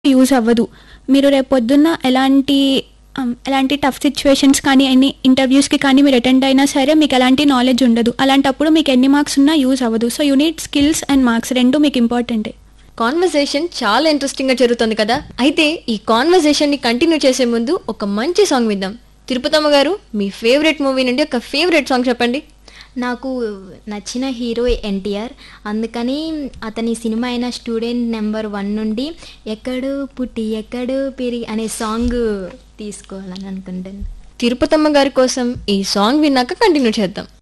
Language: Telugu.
యూజ్ అవ్వదు మీరు రేపు పొద్దున్న ఎలాంటి um, ఎలాంటి టఫ్ సిచ్యువేషన్స్ కానీ ఎన్ని ఇంటర్వ్యూస్కి కానీ మీరు అటెండ్ అయినా సరే మీకు ఎలాంటి నాలెడ్జ్ ఉండదు అలాంటప్పుడు మీకు ఎన్ని మార్క్స్ ఉన్నా యూజ్ అవ్వదు so unit skills and marks రెండు మీకు ఇంపార్టెంటే కాన్వర్సేషన్ చాలా ఇంట్రెస్టింగ్ గా జరుగుతుంది కదా అయితే ఈ కాన్వర్సేషన్ ని కంటిన్యూ చేసే ముందు ఒక మంచి సాంగ్ విందాం తిరుపతమ్మ గారు మీ ఫేవరెట్ మూవీ నుండి ఒక ఫేవరెట్ సాంగ్ చెప్పండి నాకు నచ్చిన హీరో ఎన్టీఆర్ అందుకని అతని సినిమా అయిన స్టూడెంట్ నెంబర్ వన్ నుండి ఎక్కడు పుట్టి ఎక్కడు పెరిగి అనే సాంగ్ తీసుకోవాలని అనుకుంటాను తిరుపతమ్మ గారి కోసం ఈ సాంగ్ విన్నాక కంటిన్యూ చేద్దాం